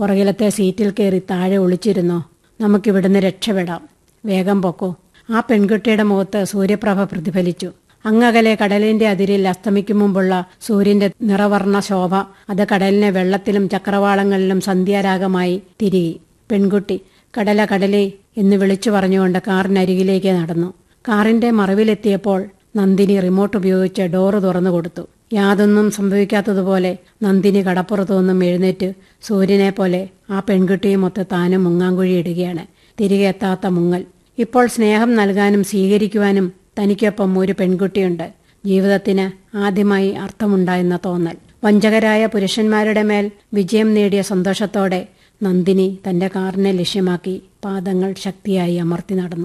പുറകിലത്തെ സീറ്റിൽ കയറി താഴെ ഒളിച്ചിരുന്നോ നമുക്കിവിടുന്ന് രക്ഷപ്പെടാം വേഗം പൊക്കോ ആ പെൺകുട്ടിയുടെ മുഖത്ത് സൂര്യപ്രഭ പ്രതിഫലിച്ചു അങ്ങകലെ കടലിന്റെ അതിരിൽ അസ്തമിക്കും മുമ്പുള്ള സൂര്യന്റെ നിറവർണ്ണ ശോഭ അത് കടലിനെ വെള്ളത്തിലും ചക്രവാളങ്ങളിലും സന്ധ്യാരാഗമായി തിരികി പെൺകുട്ടി കടല കടലേ എന്ന് വിളിച്ചു പറഞ്ഞുകൊണ്ട് കാറിനരികിലേക്ക് നടന്നു കാറിന്റെ മറവിലെത്തിയപ്പോൾ നന്ദിനി റിമോട്ട് ഉപയോഗിച്ച് ഡോറ് തുറന്നു കൊടുത്തു യാതൊന്നും സംഭവിക്കാത്തതുപോലെ നന്ദിനി കടപ്പുറത്തു നിന്നും എഴുന്നേറ്റ് സൂര്യനെ പോലെ ആ പെൺകുട്ടിയുമൊത്ത് താനും മുങ്ങാങ്കുഴി ഇടുകയാണ് തിരികെ എത്താത്ത മുങ്ങൽ ഇപ്പോൾ സ്നേഹം നൽകാനും സ്വീകരിക്കുവാനും തനിക്കൊപ്പം ഒരു പെൺകുട്ടിയുണ്ട് ജീവിതത്തിന് ആദ്യമായി അർത്ഥമുണ്ടായെന്ന തോന്നൽ വഞ്ചകരായ പുരുഷന്മാരുടെ മേൽ വിജയം നേടിയ സന്തോഷത്തോടെ നന്ദിനി തന്റെ കാറിനെ ലക്ഷ്യമാക്കി പാദങ്ങൾ ശക്തിയായി അമർത്തി നടന്നു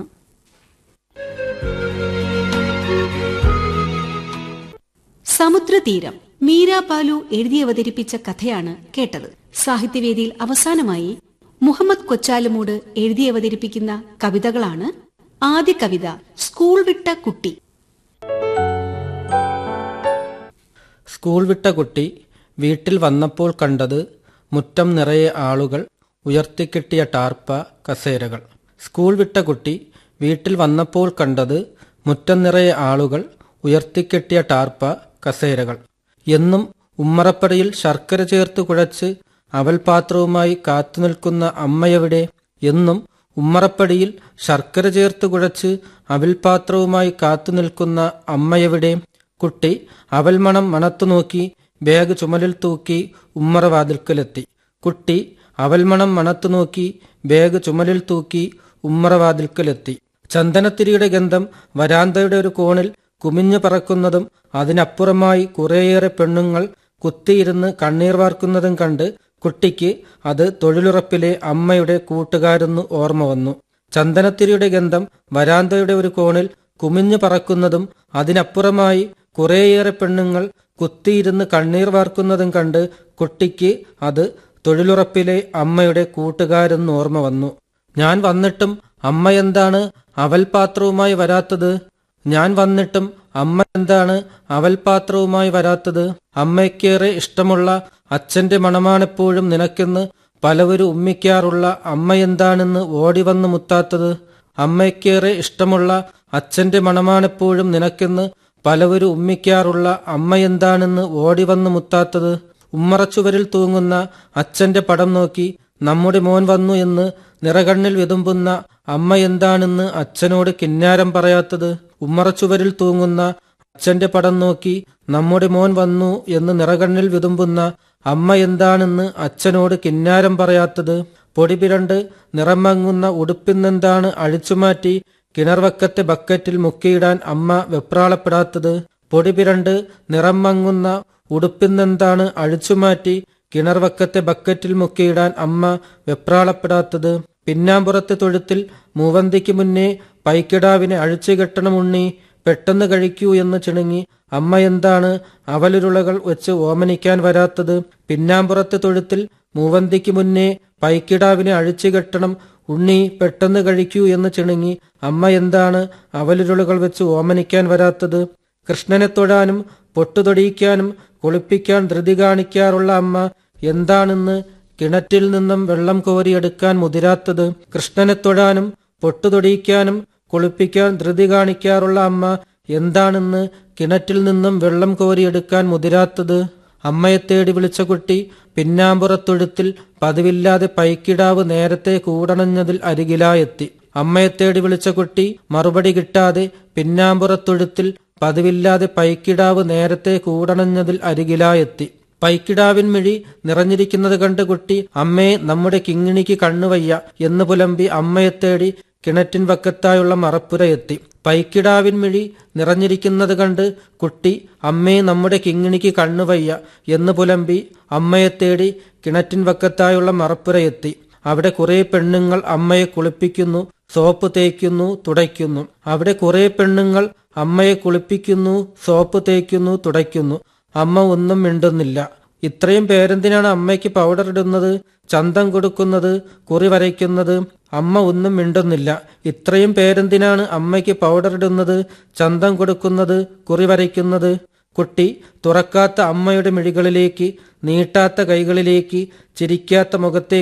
സമുദ്രതീരം മീര ബാലു എഴുതി അവതരിപ്പിച്ച കഥയാണ് കേട്ടത് സാഹിത്യവേദിയിൽ അവസാനമായി മുഹമ്മദ് കൊച്ചാലുമൂട് എഴുതി അവതരിപ്പിക്കുന്ന കവിതകളാണ് ആദ്യ കവിത സ്കൂൾ വിട്ട കുട്ടി സ്കൂൾ വിട്ട കുട്ടി വീട്ടിൽ വന്നപ്പോൾ കണ്ടത് മുറ്റം നിറയെ ആളുകൾ ഉയർത്തിക്കെട്ടിയ ടാർപ്പ കസേരകൾ സ്കൂൾ വിട്ട കുട്ടി വീട്ടിൽ വന്നപ്പോൾ കണ്ടത് മുറ്റം നിറയെ ആളുകൾ ഉയർത്തിക്കെട്ടിയ ടാർപ്പ കസേരകൾ എന്നും ഉമ്മറപ്പടിയിൽ ശർക്കര ചേർത്ത് കുഴച്ച് അവൽ പാത്രവുമായി കാത്തുനിൽക്കുന്ന അമ്മയെവിടെ എന്നും ഉമ്മറപ്പടിയിൽ ശർക്കര ചേർത്ത് കുഴച്ച് അവിൽപാത്രവുമായി കാത്തുനിൽക്കുന്ന അമ്മയെവിടെ കുട്ടി അവൽമണം മണത്തുനോക്കി ബാഗ് ചുമലിൽ തൂക്കി ഉമ്മറവാതിൽക്കലെത്തി കുട്ടി അവൽമണം മണത്തുനോക്കി ബാഗ് ചുമലിൽ തൂക്കി ഉമ്മറവാതിൽക്കലെത്തി ചന്ദനത്തിരിയുടെ ഗന്ധം വരാന്തയുടെ ഒരു കോണിൽ കുമിഞ്ഞു പറക്കുന്നതും അതിനപ്പുറമായി കുറേയേറെ പെണ്ണുങ്ങൾ കുത്തിയിരുന്ന് കണ്ണീർ വാർക്കുന്നതും കണ്ട് കുട്ടിക്ക് അത് തൊഴിലുറപ്പിലെ അമ്മയുടെ കൂട്ടുകാരെന്ന് ഓർമ്മ വന്നു ചന്ദനത്തിരിയുടെ ഗന്ധം വരാന്തയുടെ ഒരു കോണിൽ കുമിഞ്ഞു പറക്കുന്നതും അതിനപ്പുറമായി കുറേയേറെ പെണ്ണുങ്ങൾ കുത്തിയിരുന്ന് കണ്ണീർ വാർക്കുന്നതും കണ്ട് കുട്ടിക്ക് അത് തൊഴിലുറപ്പിലെ അമ്മയുടെ കൂട്ടുകാരെന്ന് ഓർമ്മ വന്നു ഞാൻ വന്നിട്ടും അമ്മ എന്താണ് അവൽ പാത്രവുമായി വരാത്തത് ഞാൻ വന്നിട്ടും അമ്മ എന്താണ് അവൽ പാത്രവുമായി വരാത്തത് അമ്മയ്ക്കേറെ ഇഷ്ടമുള്ള അച്ഛന്റെ മണമാണെപ്പോഴും നിനക്കെന്ന് പലവരും ഉമ്മിക്കാറുള്ള അമ്മ എന്താണെന്ന് ഓടിവന്ന് മുത്താത്തത് അമ്മയ്ക്കേറെ ഇഷ്ടമുള്ള അച്ഛന്റെ മണമാണെപ്പോഴും നിനക്കെന്ന് പലവരും ഉമ്മിക്കാറുള്ള അമ്മ എന്താണെന്ന് ഓടിവന്ന് മുത്താത്തത് ഉമ്മറച്ചുവരിൽ തൂങ്ങുന്ന അച്ഛന്റെ പടം നോക്കി നമ്മുടെ മോൻ വന്നു എന്ന് നിറകണ്ണിൽ വിതുമ്പുന്ന അമ്മ എന്താണെന്ന് അച്ഛനോട് കിന്നാരം പറയാത്തത് ഉമ്മറച്ചുവരിൽ തൂങ്ങുന്ന അച്ഛന്റെ പടം നോക്കി നമ്മുടെ മോൻ വന്നു എന്ന് നിറകണ്ണിൽ വിതുമ്പുന്ന അമ്മ എന്താണെന്ന് അച്ഛനോട് കിന്നാരം പറയാത്തത് പൊടി പിരണ്ട് നിറം മങ്ങുന്ന ഉടുപ്പിന്നെന്താണ് അഴിച്ചുമാറ്റി കിണർവക്കത്തെ ബക്കറ്റിൽ മുക്കിയിടാൻ അമ്മ വെപ്രാളപ്പെടാത്തത് പൊടി പിരണ്ട് നിറം മങ്ങുന്ന ഉടുപ്പിന്നെന്താണ് അഴിച്ചുമാറ്റി കിണർവക്കത്തെ ബക്കറ്റിൽ മുക്കിയിടാൻ അമ്മ വെപ്രാളപ്പെടാത്തത് പിന്നാമ്പുറത്തെ തൊഴുത്തിൽ മൂവന്തിക്ക് മുന്നേ പൈക്കിടാവിനെ അഴിച്ചു കെട്ടണമുണ്ണി പെട്ടെന്ന് കഴിക്കൂ എന്ന് ചിണുങ്ങി അമ്മ എന്താണ് അവലുരുളകൾ വെച്ച് ഓമനിക്കാൻ വരാത്തത് പിന്നാമ്പുറത്തെ തൊഴുത്തിൽ മൂവന്തിക്ക് മുന്നേ പൈക്കിടാവിനെ അഴിച്ചു കെട്ടണം ഉണ്ണി പെട്ടെന്ന് കഴിക്കൂ എന്ന് ചിണുങ്ങി അമ്മ എന്താണ് അവലുരുളുകൾ വെച്ച് ഓമനിക്കാൻ വരാത്തത് കൃഷ്ണനെ തൊഴാനും പൊട്ടുതൊടിയിക്കാനും കുളിപ്പിക്കാൻ ധൃതി കാണിക്കാറുള്ള അമ്മ എന്താണെന്ന് കിണറ്റിൽ നിന്നും വെള്ളം കോരിയെടുക്കാൻ മുതിരാത്തത് കൃഷ്ണനെ തൊഴാനും പൊട്ടുതൊടിയിക്കാനും കുളിപ്പിക്കാൻ ധൃതി കാണിക്കാറുള്ള അമ്മ എന്താണെന്ന് കിണറ്റിൽ നിന്നും വെള്ളം കോരിയെടുക്കാൻ മുതിരാത്തത് അമ്മയെ തേടി വിളിച്ച കുട്ടി പിന്നാമ്പുറത്തൊഴുത്തിൽ പതിവില്ലാതെ പൈക്കിടാവ് നേരത്തെ കൂടണഞ്ഞതിൽ അരികിലായെത്തി അമ്മയെ തേടി വിളിച്ച കുട്ടി മറുപടി കിട്ടാതെ പിന്നാമ്പുറത്തൊഴുത്തിൽ പതിവില്ലാതെ പൈക്കിടാവ് നേരത്തെ കൂടണഞ്ഞതിൽ അരികിലായെത്തി പൈക്കിടാവിൻ മിഴി നിറഞ്ഞിരിക്കുന്നത് കണ്ട് കുട്ടി അമ്മേ നമ്മുടെ കിങ്ങിണിക്ക് കണ്ണുവയ്യ എന്ന് പുലമ്പി അമ്മയെ തേടി കിണറ്റിൻ വക്കത്തായുള്ള മറപ്പുരയെത്തി പൈക്കിടാവിൻ മിഴി നിറഞ്ഞിരിക്കുന്നത് കണ്ട് കുട്ടി അമ്മേ നമ്മുടെ കിങ്ങിണിക്ക് കണ്ണുവയ്യ എന്ന് പുലമ്പി അമ്മയെ തേടി കിണറ്റിൻ വക്കത്തായുള്ള മറപ്പുരയെത്തി അവിടെ കുറെ പെണ്ണുങ്ങൾ അമ്മയെ കുളിപ്പിക്കുന്നു സോപ്പ് തേക്കുന്നു തുടയ്ക്കുന്നു അവിടെ കുറെ പെണ്ണുങ്ങൾ അമ്മയെ കുളിപ്പിക്കുന്നു സോപ്പ് തേക്കുന്നു തുടയ്ക്കുന്നു അമ്മ ഒന്നും മിണ്ടുന്നില്ല ഇത്രയും പേരെന്തിനാണ് അമ്മയ്ക്ക് പൗഡർ ഇടുന്നത് ചന്തം കൊടുക്കുന്നത് കുറി വരയ്ക്കുന്നത് അമ്മ ഒന്നും മിണ്ടുന്നില്ല ഇത്രയും പേരെന്തിനാണ് അമ്മയ്ക്ക് പൗഡർ ഇടുന്നത് ചന്തം കൊടുക്കുന്നത് കുറി വരയ്ക്കുന്നത് കുട്ടി തുറക്കാത്ത അമ്മയുടെ മിഴികളിലേക്ക് നീട്ടാത്ത കൈകളിലേക്ക് ചിരിക്കാത്ത മുഖത്തേക്ക്